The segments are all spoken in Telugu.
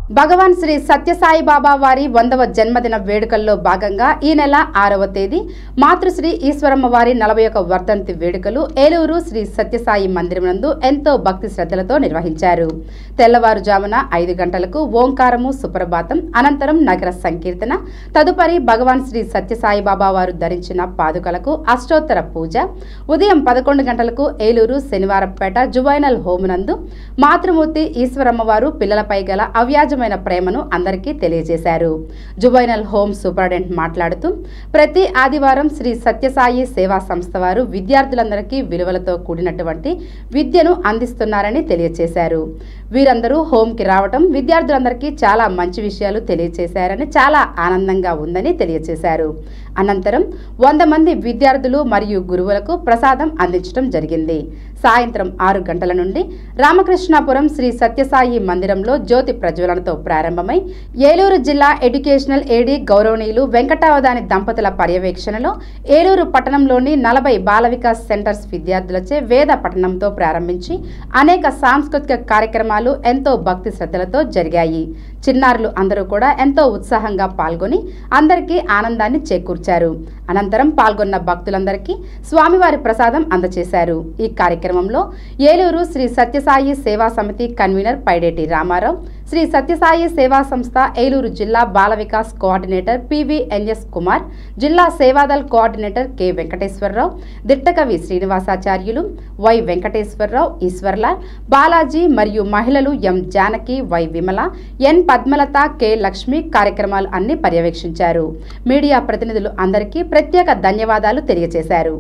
భగవాన్ శ్రీ సత్యసాయి బాబా వారి వందవ జన్మదిన వేడుకల్లో భాగంగా ఈ నెల ఆరవ తేదీ మాతృశ్రీ ఈశ్వరమ్మ వారి నలభై ఒక వర్ధంతి వేడుకలు ఏలూరు శ్రీ సత్యసాయి మందిరం నందు ఎంతో భక్తి శ్రద్ధలతో నిర్వహించారు తెల్లవారుజామున ఐదు గంటలకు ఓంకారము సుప్రభాతం అనంతరం నగర సంకీర్తన తదుపరి భగవాన్ శ్రీ సత్యసాయి బాబా వారు ధరించిన పాదుకలకు అష్టోత్తర పూజ ఉదయం పదకొండు గంటలకు ఏలూరు శనివారంపేట జువైనల్ హోమ్ నందు మాతృమూర్తి ఈశ్వరమ్మ వారు పిల్లలపై గల అవ్యాజమైన ప్రేమను అందరికీ తెలియజేశారు జువైనల్ హోమ్ సూపరింటెండెంట్ మాట్లాడుతూ ప్రతి ఆదివారం శ్రీ సత్యసాయి సేవా సంస్థ వారు విద్యార్థులందరికీ విలువలతో కూడినటువంటి విద్యను అందిస్తున్నారని తెలియజేశారు వీరందరూ హోమ్కి రావటం విద్యార్థులందరికీ చాలా మంచి విషయాలు తెలియజేశారని చాలా ఆనందంగా ఉందని తెలియజేశారు అనంతరం వంద మంది విద్యార్థులు మరియు గురువులకు ప్రసాదం అందించడం జరిగింది సాయంత్రం ఆరు గంటల నుండి రామకృష్ణాపురం శ్రీ సత్యసాయి మందిరంలో జ్యోతి ప్రజ్వలనతో ప్రారంభమై ఏలూరు జిల్లా ఎడ్యుకేషనల్ ఏడీ గౌరవనీయులు వెంకటావదాని దంపతుల పర్యవేక్షణలో ఏలూరు పట్టణంలోని నలభై బాల వికాస్ సెంటర్స్ విద్యార్థులచే వేద పఠనంతో ప్రారంభించి అనేక సాంస్కృతిక కార్యక్రమాలు ఎంతో భక్తి శ్రద్ధలతో జరిగాయి చిన్నారులు అందరూ కూడా ఎంతో ఉత్సాహంగా పాల్గొని అందరికీ ఆనందాన్ని చేకూర్చారు అనంతరం పాల్గొన్న భక్తులందరికీ స్వామివారి ప్రసాదం అందజేశారు ఈ కార్యక్రమంలో ఏలూరు శ్రీ సత్యసాయి సేవా సమితి కన్వీనర్ పైడేటి రామారావు శ్రీ సత్యసాయి సేవా సంస్థ ఏలూరు జిల్లా బాల వికాస్ కోఆర్డినేటర్ పివిఎన్ఎస్ కుమార్ జిల్లా Sevadal coordinator K Venkateswararao Dittakavi Srinivasacharyulu Y Venkateswararao Eshwarlal Balaji మరియు మహిళలు M Janaki Y Vimala N Padmalatha K Lakshmi కార్యక్రమాలు అన్ని పర్యవేక్షించారు మీడియా ప్రతినిధులు అందరికీ ప్రత్యేక ధన్యవాదాలు తెలియజేశారు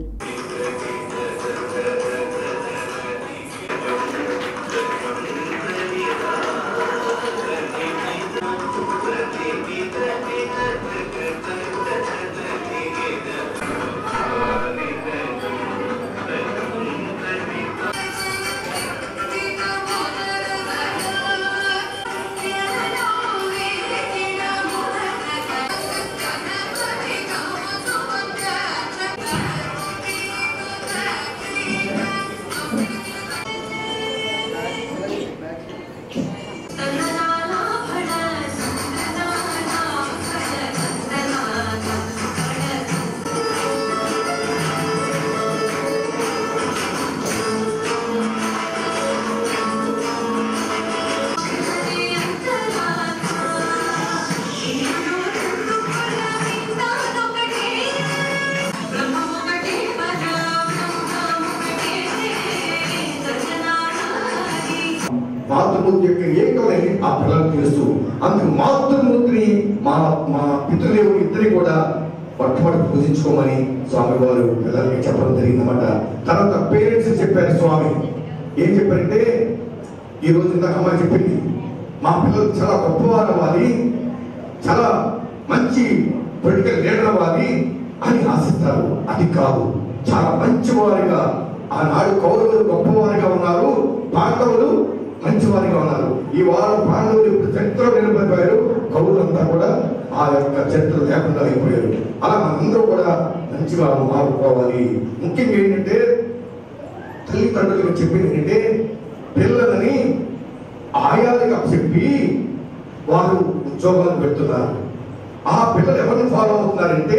మాతృమూర్తి యొక్క ఏకమై ఆ పిల్లలు తెలుస్తూ అందుకు మాతృమూర్తిని మా మా పితృదేవుని ఇద్దరిని కూడా మొట్టమొదటి పూజించుకోమని స్వామి వారు పిల్లలకి చెప్పడం జరిగిందన్నమాట తర్వాత పేరెంట్స్ చెప్పారు స్వామి ఏం చెప్పారంటే ఈ రోజు ఇందాక అమ్మాయి చెప్పింది మా పిల్లలు చాలా గొప్పవారు అవ్వాలి చాలా మంచి పొలిటికల్ లీడర్ అవ్వాలి అని ఆశిస్తారు అది కాదు చాలా మంచివారిగా ఆనాడు కౌరవులు గొప్పవారిగా ఉన్నారు పాండవులు మంచివారిగా ఉన్నారు ఈ వారం పాండవులు ఇప్పుడు చరిత్రలో నిలబడిపోయారు కౌరులంతా కూడా ఆ యొక్క చరిత్ర లేకుండా అయిపోయారు అలా మనందరూ కూడా మంచిగా మారుకోవాలి ముఖ్యంగా ఏంటంటే తల్లిదండ్రులకు చెప్పింది ఏంటంటే పిల్లలని ఆయాలుగా చెప్పి వారు ఉద్యోగాలు పెడుతున్నారు ఆ పిల్లలు ఎవరిని ఫాలో అవుతున్నారంటే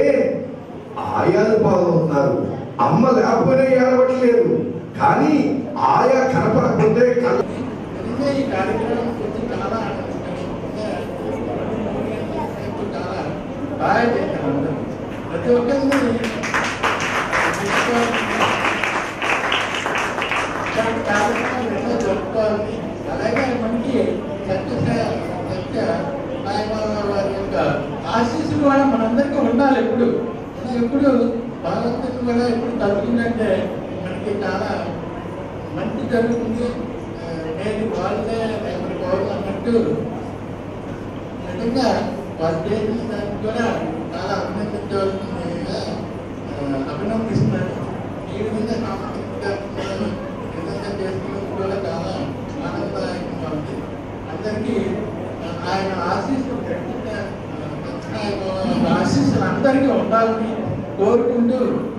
ఆయాలు ఫాలో అవుతున్నారు అమ్మ లేకపోయినా ఏడవట్లేదు కానీ ఆయా కనపడకపోతే కన నిజంగా ఈ కార్యక్రమం గురించి చాలా చాలా బాగా చేశారు అందరూ. ప్రతి ఒక్కరిని ఇలాంటి కార్యక్రమాలు ఎన్నో జరుపుకోవాలని అలాగే మనకి సత్య సత్య సాయిబాబా వారి యొక్క ఆశీస్సులు కూడా మనందరికీ ఉండాలి ఎప్పుడు మనం ఎప్పుడు భగవంతుని కూడా ఎప్పుడు తలుచుకుంటే మనకి చాలా మంచి జరుగుతుంది ఆ, నేటి వాళ్ళే రేపటి పౌరులు అన్నట్టు నిజంగా వాళ్ళు చేసిన దానికి కూడా చాలా అభినందించవలసిందిగా ఆ, అభినందిస్తున్నాను ఈ విధంగా సాంస్కృతిక విధంగా చేస్తున్నందుకు కూడా చాలా ఆనందదాయకంగా ఉంది అందరికీ ఆ, ఆయన ఆశీస్సులు ఖచ్చితంగా, ఆ, ఖచ్చితంగా ఆయన ఆశీస్సులు అందరికీ ఉండాలని కోరుకుంటూ